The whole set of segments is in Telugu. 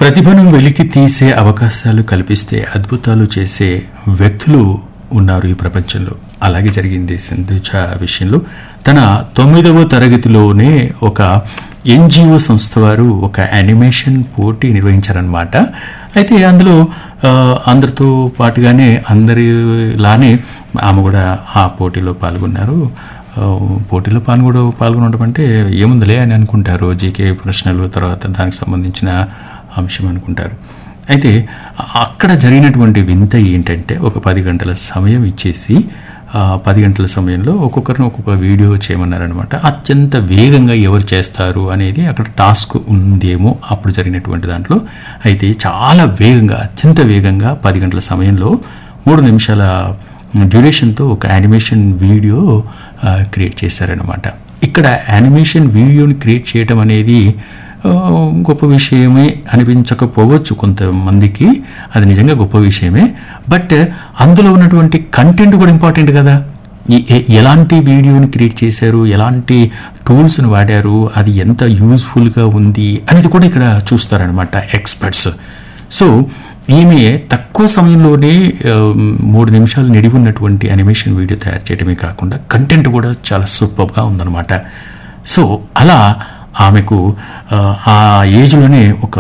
ప్రతిభను వెలికి తీసే అవకాశాలు కల్పిస్తే అద్భుతాలు చేసే వ్యక్తులు ఉన్నారు ఈ ప్రపంచంలో అలాగే జరిగింది సింధుజ విషయంలో తన తొమ్మిదవ తరగతిలోనే ఒక ఎన్జిఓ సంస్థ వారు ఒక యానిమేషన్ పోటీ నిర్వహించారనమాట అయితే అందులో ఆ, అందరితో పాటుగానే అందరిలానే ఆమె కూడా ఆ పోటీలో పాల్గొన్నారు ఆ, పోటీలో పాల్గొన పాల్గొనడం అంటే ఏముందిలే అని అనుకుంటారు జీకే ప్రశ్నలు తర్వాత దానికి సంబంధించిన అంశం అనుకుంటారు అయితే అక్కడ జరిగినటువంటి వింత ఏంటంటే ఒక పది గంటల సమయం ఇచ్చేసి ఆ పది గంటల సమయంలో ఒక్కొక్కరిని ఒక్కొక్క వీడియో చేయమన్నారనమాట అత్యంత వేగంగా ఎవరు చేస్తారు అనేది అక్కడ టాస్క్ ఉందేమో అప్పుడు జరిగినటువంటి దాంట్లో అయితే చాలా వేగంగా అత్యంత వేగంగా పది గంటల సమయంలో మూడు నిమిషాల డ్యూరేషన్తో ఒక యానిమేషన్ వీడియో ఆ, క్రియేట్ చేశారనమాట ఇక్కడ యానిమేషన్ వీడియోని క్రియేట్ చేయడం అనేది ఆ, గొప్ప విషయమే అనిపించకపోవచ్చు కొంతమందికి అది నిజంగా గొప్ప విషయమే బట్ అందులో ఉన్నటువంటి కంటెంట్ కూడా ఇంపార్టెంట్ కదా ఈ- ఎ- ఎలాంటి వీడియోని క్రియేట్ చేశారు ఎలాంటి టూల్స్ని వాడారు అది ఎంత యూస్ఫుల్గా ఉంది అనేది కూడా ఇక్కడ చూస్తారనమాట ఎక్స్పర్ట్స్ సో ఈమె తక్కువ సమయంలోనే ఆ, మూడు నిమిషాలు నిడివి ఉన్నటువంటి అనిమేషన్ వీడియో తయారు చేయడమే కాకుండా కంటెంట్ కూడా చాలా సూపర్గా ఉందన్నమాట సో అలా ఆమెకు ఆ, ఆ ఏజ్లోనే ఒక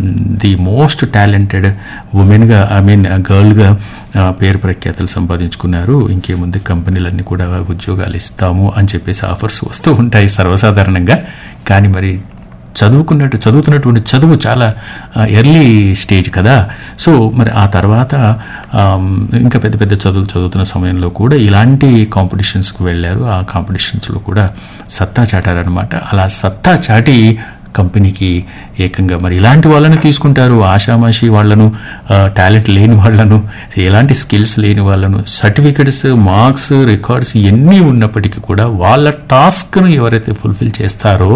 ది మోస్ట్ టాలెంటెడ్ ఉమెన్గా ఐ మీన్ గర్ల్గా పేరు ప్రఖ్యాతలు సంపాదించుకున్నారు ఇంకేముంది కంపెనీలన్నీ కూడా ఉద్యోగాలు ఇస్తాము అని చెప్పేసి ఆఫర్స్ వస్తూ ఉంటాయి సర్వసాధారణంగా కానీ మరి చదువుకున్నట్టు చదువుతున్నటువంటి చదువు చాలా ఎర్లీ స్టేజ్ కదా సో మరి ఆ తర్వాత ఆమ్, ఇంకా పెద్ద పెద్ద చదువులు చదువుతున్న సమయంలో కూడా ఇలాంటి కాంపిటీషన్స్కి వెళ్ళారు ఆ కాంపిటీషన్స్లో కూడా సత్తా చాటారనమాట అలా సత్తా చాటి కంపెనీకి ఏకంగా మరి ఇలాంటి వాళ్ళని తీసుకుంటారు ఆషామాషి వాళ్ళను టాలెంట్ లేని వాళ్ళను ఎలాంటి స్కిల్స్ లేని వాళ్ళను సర్టిఫికెట్స్ మార్క్స్ రికార్డ్స్ ఎన్ని ఉన్నప్పటికీ కూడా వాళ్ళ టాస్క్ను ఎవరైతే ఫుల్ఫిల్ చేస్తారో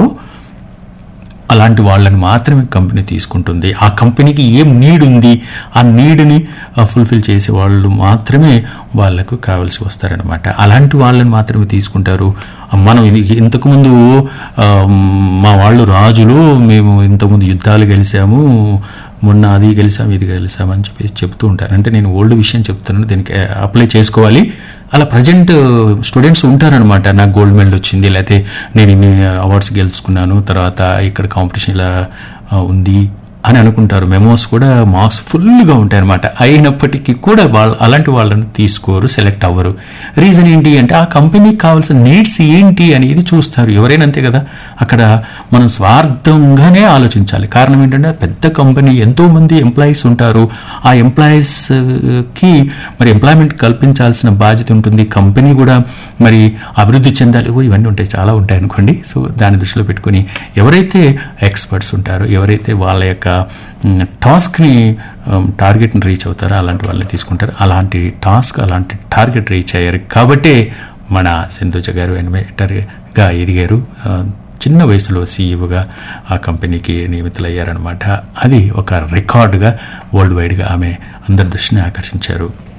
అలాంటి వాళ్ళని మాత్రమే కంపెనీ తీసుకుంటుంది ఆ కంపెనీకి ఏం నీడ్ ఉంది ఆ నీడ్ని ఫుల్ఫిల్ చేసే వాళ్ళు మాత్రమే వాళ్ళకు కావాల్సి వస్తారనమాట అలాంటి వాళ్ళని మాత్రమే తీసుకుంటారు మనం ఇది ఇంతకుముందు ఆ, మా వాళ్ళు రాజులు మేము ఇంతకుముందు యుద్ధాలు గెలిచాము మొన్న అది గెలిచాము ఇది గెలిచాము అని చెప్పేసి చెప్తూ ఉంటారు అంటే నేను ఓల్డ్ విషయం చెప్తున్నాను దీనికి అప్లై చేసుకోవాలి అలా ప్రజెంట్ స్టూడెంట్స్ ఉంటారనమాట నాకు గోల్డ్ మెడల్ వచ్చింది లేకపోతే నేను ఇన్ని అవార్డ్స్ గెలుచుకున్నాను తర్వాత ఇక్కడ కాంపిటీషన్ ఇలా ఆ, ఉంది అని అనుకుంటారు మెమోస్ కూడా మార్క్స్ ఫుల్గా ఉంటాయన్నమాట అయినప్పటికీ కూడా వాళ్ళు అలాంటి వాళ్ళని తీసుకోరు సెలెక్ట్ అవ్వరు రీజన్ ఏంటి అంటే ఆ కంపెనీకి కావాల్సిన నీడ్స్ ఏంటి అనేది చూస్తారు ఎవరైనా అంతే కదా అక్కడ మనం స్వార్థంగానే ఆలోచించాలి కారణం ఏంటంటే పెద్ద కంపెనీ ఎంతో మంది ఎంప్లాయీస్ ఉంటారు ఆ ఎంప్లాయీస్ కి మరి ఎంప్లాయ్మెంట్ కల్పించాల్సిన బాధ్యత ఉంటుంది కంపెనీ కూడా మరి అభివృద్ధి చెందాలి ఓ ఇవన్నీ ఉంటాయి చాలా ఉంటాయి అనుకోండి సో దాన్ని దృష్టిలో పెట్టుకొని ఎవరైతే ఎక్స్పర్ట్స్ ఉంటారో ఎవరైతే వాళ్ళ యొక్క మ్, టాస్క్ని మ్, టార్గెట్ని రీచ్ అవుతారో అలాంటి వాళ్ళని తీసుకుంటారు అలాంటి టాస్క్ అలాంటి టార్గెట్ రీచ్ అయ్యారు కాబట్టే మన సింధుజ గారు ఎనిమేటర్గా ఎదిగారు ఆ, చిన్న వయసులో సీఈఓగా ఆ కంపెనీకి నియమితులయ్యారనమాట అది ఒక రికార్డుగా వరల్డ్ వైడ్గా ఆమె అందరి దృష్టిని ఆకర్షించారు